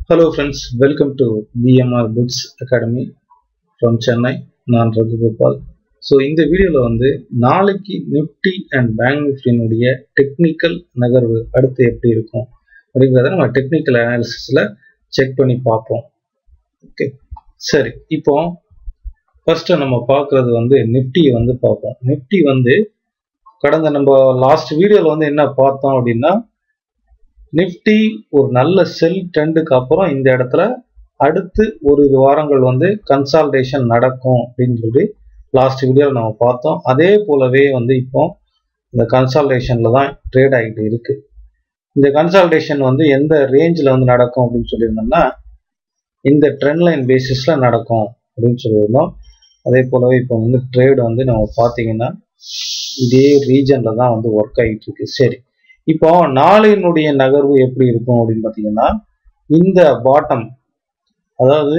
Hello friends, welcome to BMR Books Academy from Chennai. நான் ரகுகோபால் so இந்த வீடியோவில் வந்து நாளைக்கு நிஃப்டி அண்ட் பேங்க் நிஃப்டினுடைய டெக்னிக்கல் நகர்வு அடுத்து எப்படி இருக்கும் அப்படிங்கிறத நம்ம டெக்னிக்கல் அனாலிசிஸில் செக் பண்ணி பார்ப்போம் ஓகே சரி இப்போ ஃபர்ஸ்ட் நம்ம பார்க்குறது வந்து நிஃப்டியை வந்து பார்ப்போம் நிஃப்டி வந்து கடந்த நம்ம லாஸ்ட் வீடியோவில் வந்து என்ன பார்த்தோம் அப்படின்னா நிஃப்டி ஒரு நல்ல செல் ட்ரெண்டுக்கு அப்புறம் இந்த இடத்துல அடுத்து ஒரு வாரங்கள் வந்து கன்சால்டேஷன் நடக்கும் அப்படின்னு சொல்லி லாஸ்ட் வீடியோவில் நம்ம பார்த்தோம் அதே போலவே வந்து இப்போ இந்த கன்சால்டேஷனில் தான் ட்ரேட் ஆகிட்டு இருக்கு இந்த கன்சால்டேஷன் வந்து எந்த ரேஞ்சில் வந்து நடக்கும் அப்படின்னு சொல்லியிருந்தோம்னா இந்த ட்ரெண்ட் லைன் பேசிஸில் நடக்கும் அப்படின்னு சொல்லியிருந்தோம் அதே போலவே இப்போ வந்து ட்ரேட் வந்து நம்ம பார்த்தீங்கன்னா இதே ரீஜனில் தான் வந்து ஒர்க் ஆகிட்டு இருக்கு சரி இப்போ நாளையினுடைய நகர்வு எப்படி இருக்கும் அப்படின்னு பார்த்தீங்கன்னா இந்த பாட்டம் அதாவது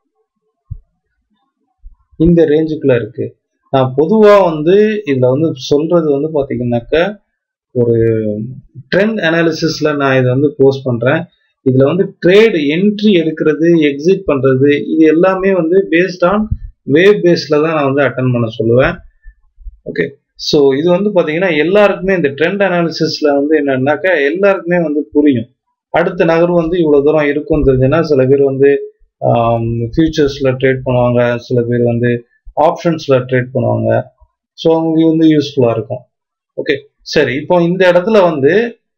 இந்த ரேஞ்சுக்குள்ள இருக்கு நான் பொதுவாக வந்து இதில் வந்து சொல்றது வந்து பார்த்தீங்கன்னாக்க ஒரு ட்ரெண்ட் அனாலிசிஸ்ல நான் இதை வந்து போஸ்ட் பண்றேன் இதுல வந்து ட்ரேட் என்ட்ரி எடுக்கிறது எக்ஸிட் பண்றது இது எல்லாமே வந்து பேஸ்ட் ஆன் வேவ் பேஸ்ல தான் நான் வந்து அட்டன் பண்ண சொல்லுவேன் ஓகே ஸோ இது வந்து பார்த்தீங்கன்னா எல்லாருக்குமே இந்த ட்ரெண்ட் அனாலிசிஸ்ல வந்து என்னன்னாக்கா எல்லாருக்குமே வந்து புரியும் அடுத்த நகர்வு வந்து இவ்வளோ தூரம் இருக்கும்னு தெரிஞ்சுன்னா சில பேர் வந்து ஃபியூச்சர்ஸில் ட்ரேட் பண்ணுவாங்க சில பேர் வந்து ஆப்ஷன்ஸில் ட்ரேட் பண்ணுவாங்க ஸோ அவங்களுக்கு வந்து யூஸ்ஃபுல்லாக இருக்கும் ஓகே சரி இப்போ இந்த இடத்துல வந்து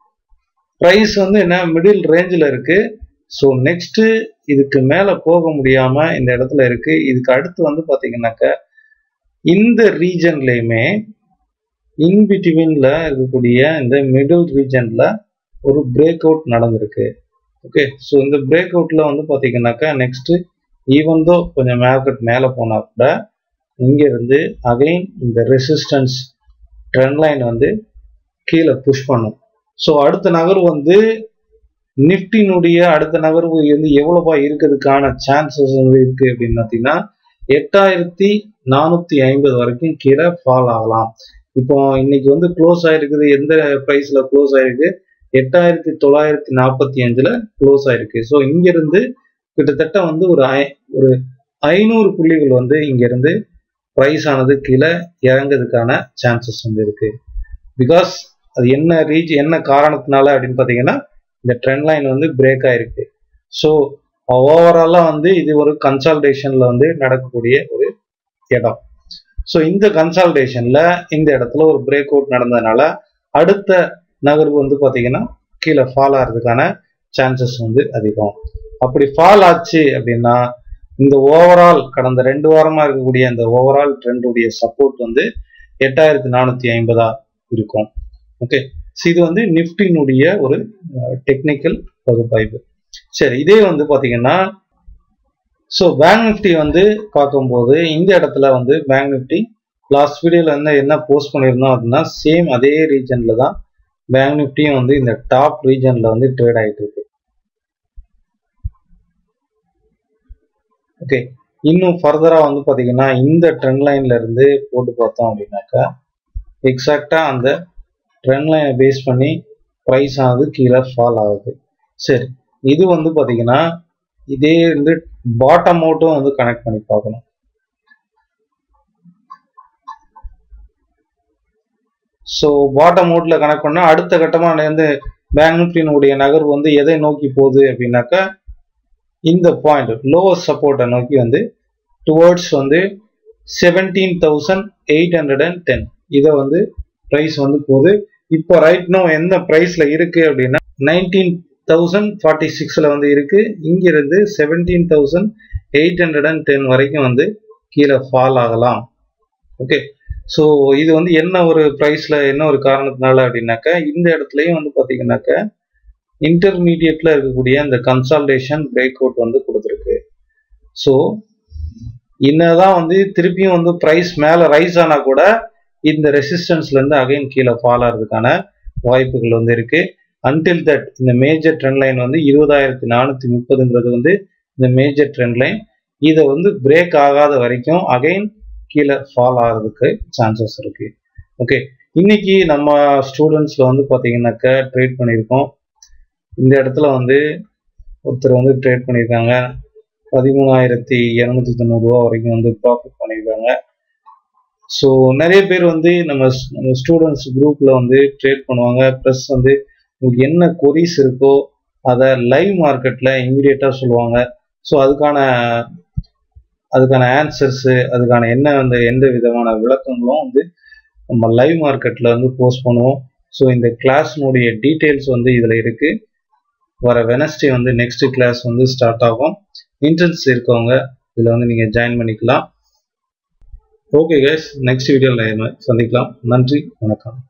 ப்ரைஸ் வந்து என்ன மிடில் ரேஞ்சில் இருக்கு ஸோ நெக்ஸ்ட்டு இதுக்கு மேலே போக முடியாமல் இந்த இடத்துல இருக்கு இதுக்கு அடுத்து வந்து பார்த்தீங்கன்னாக்க இந்த ரீஜன்லையுமே இன்பிட்வீன்ல இருக்கக்கூடிய இந்த மிடில் ரீஜன்ல ஒரு பிரேக் அவுட் நடந்திருக்கு ஓகே ஸோ இந்த பிரேக் அவுட்ல வந்து பார்த்தீங்கன்னாக்கா நெக்ஸ்ட் ஈவன் தோ கொஞ்சம் மார்க்கெட் மேலே போனா கூட இங்க இருந்து அகைன் இந்த ரெசிஸ்டன்ஸ் ட்ரெண்ட் லைன் வந்து கீழே புஷ் பண்ணும் ஸோ அடுத்த நகர்வு வந்து நிஃப்டினுடைய அடுத்த நகர்வு வந்து எவ்வளோபா இருக்கிறதுக்கான சான்சஸ் வந்து இருக்கு அப்படின்னு பார்த்தீங்கன்னா எட்டாயிரத்தி நானூத்தி ஐம்பது வரைக்கும் கீழே ஃபால் ஆகலாம் இப்போ இன்னைக்கு வந்து க்ளோஸ் ஆயிருக்குது எந்த ப்ரைஸ்ல க்ளோஸ் ஆயிருக்கு எட்டாயிரத்தி தொள்ளாயிரத்தி நாற்பத்தி அஞ்சுல க்ளோஸ் ஆயிருக்கு ஸோ இங்கிருந்து கிட்டத்தட்ட வந்து ஒரு ஒரு ஐநூறு புள்ளிகள் வந்து இங்கிருந்து ப்ரைஸ் ஆனது கீழே இறங்கிறதுக்கான சான்சஸ் வந்து இருக்கு பிகாஸ் அது என்ன ரீச் என்ன காரணத்தினால அப்படின்னு பார்த்தீங்கன்னா இந்த ட்ரெண்ட் லைன் வந்து பிரேக் ஆயிருக்கு ஸோ ஓவராலாக வந்து இது ஒரு கன்சால்டேஷன்ல வந்து நடக்கக்கூடிய ஒரு இடம் ஸோ இந்த கன்சால்டேஷன்ல இந்த இடத்துல ஒரு பிரேக் அவுட் நடந்ததுனால அடுத்த நகர்வு வந்து பார்த்தீங்கன்னா கீழே ஃபால் ஆகிறதுக்கான சான்சஸ் வந்து அதிகம் அப்படி ஃபால் ஆச்சு அப்படின்னா இந்த ஓவரால் கடந்த ரெண்டு வாரமா இருக்கக்கூடிய இந்த ஓவரால் ட்ரெண்டுடைய சப்போர்ட் வந்து எட்டாயிரத்தி நானூத்தி ஐம்பதா இருக்கும் ஓகே இது வந்து நிப்டினுடைய ஒரு டெக்னிக்கல் பகுப்பாய்வு சரி இதே வந்து பாத்தீங்கன்னா ஸோ பேங்க் நிஃப்டி வந்து பார்க்கும்போது இந்த இடத்துல வந்து பேங்க் நிஃப்டி லாஸ்ட் வீடியோல வந்து என்ன போஸ்ட் பண்ணியிருந்தோம் அப்படின்னா சேம் அதே ரீஜன்ல தான் பேங்க் நிஃப்டியும் வந்து இந்த டாப் ரீஜன்ல வந்து ட்ரேட் ஆகிட்டு இருக்கு ஓகே இன்னும் ஃபர்தரா வந்து பாத்தீங்கன்னா இந்த ட்ரெண்ட் லைன்ல இருந்து போட்டு பார்த்தோம் அப்படின்னாக்கா எக்ஸாக்டா அந்த ட்ரெண்ட் லைனை பேஸ் பண்ணி ப்ரைஸ் ஆனது கீழே ஃபால் ஆகுது சரி இது வந்து பாத்தீங்கன்னா இதே வந்து பாட்டம் அவுட்டும் வந்து கனெக்ட் பண்ணி பார்க்கணும் ஸோ பாட்டம் அவுட்ல கனெக்ட் பண்ணா அடுத்த கட்டமாக வந்து பேங்க் நிஃப்டினுடைய நகர்வு வந்து எதை நோக்கி போகுது அப்படின்னாக்கா இந்த பாயிண்ட் லோவர் சப்போர்ட்டை நோக்கி வந்து டுவர்ட்ஸ் வந்து seventeen thousand eight hundred and ten இதை வந்து ப்ரைஸ் வந்து போகுது இப்போ ரைட் நோ எந்த ப்ரைஸ்ல இருக்கு அப்படின்னா நைன்டீன் தௌசண்ட் ஃபார்ட்டி சிக்ஸில் வந்து இருக்கு இங்கிருந்து seventeen thousand eight hundred and ten வரைக்கும் வந்து கீழே ஃபால் ஆகலாம் ஓகே ஸோ இது வந்து என்ன ஒரு ப்ரைஸில் என்ன ஒரு காரணத்தினால அப்படின்னாக்கா இந்த இடத்துலையும் வந்து பார்த்தீங்கன்னாக்கா இன்டர்மீடியட்ல இருக்கக்கூடிய இந்த கன்சால்டேஷன் பிரேக் அவுட் வந்து கொடுத்துருக்கு ஸோ என்னதான் வந்து திருப்பியும் வந்து ப்ரைஸ் மேலே ரைஸ் ஆனால் கூட இந்த ரெசிஸ்டன்ஸ்லேருந்து அகைன் கீழே ஃபால் ஆகிறதுக்கான வாய்ப்புகள் வந்து இருக்கு அன்டில் தட் இந்த மேஜர் ட்ரெண்ட் லைன் வந்து இருபதாயிரத்தி நானூற்றி முப்பதுங்கிறது வந்து இந்த மேஜர் ட்ரெண்ட் லைன் இதை வந்து பிரேக் ஆகாத வரைக்கும் அகைன் கீழே ஃபால் ஆகிறதுக்கு சான்சஸ் இருக்கு ஓகே இன்னைக்கு நம்ம ஸ்டூடெண்ட்ஸ்ல வந்து பார்த்தீங்கன்னாக்க ட்ரேட் பண்ணியிருக்கோம் இந்த இடத்துல வந்து ஒருத்தர் வந்து ட்ரேட் பண்ணியிருக்காங்க பதிமூணாயிரத்தி இரநூத்தி தொண்ணூறுரூவா வரைக்கும் வந்து ப்ராஃபிட் பண்ணியிருக்காங்க ஸோ நிறைய பேர் வந்து நம்ம நம்ம ஸ்டூடெண்ட்ஸ் குரூப்பில் வந்து ட்ரேட் பண்ணுவாங்க ப்ளஸ் வந்து உங்களுக்கு என்ன கொரிஸ் இருக்கோ அதை லைவ் மார்க்கெட்டில் இமீடியட்டாக சொல்லுவாங்க ஸோ அதுக்கான அதுக்கான ஆன்சர்ஸு அதுக்கான என்ன அந்த எந்த விதமான விளக்கங்களும் வந்து நம்ம லைவ் மார்க்கெட்டில் வந்து போஸ்ட் பண்ணுவோம் ஸோ இந்த கிளாஸ்னுடைய டீட்டெயில்ஸ் வந்து இதில் இருக்குது வர வெனஸ்டே வந்து நெக்ஸ்ட் கிளாஸ் வந்து ஸ்டார்ட் ஆகும் இன்ட்ரெஸ்ட் இருக்கவங்க இதில் வந்து நீங்கள் ஜாயின் பண்ணிக்கலாம் ஓகே கைஸ் நெக்ஸ்ட் வீடியோவில் சந்திக்கலாம் நன்றி வணக்கம்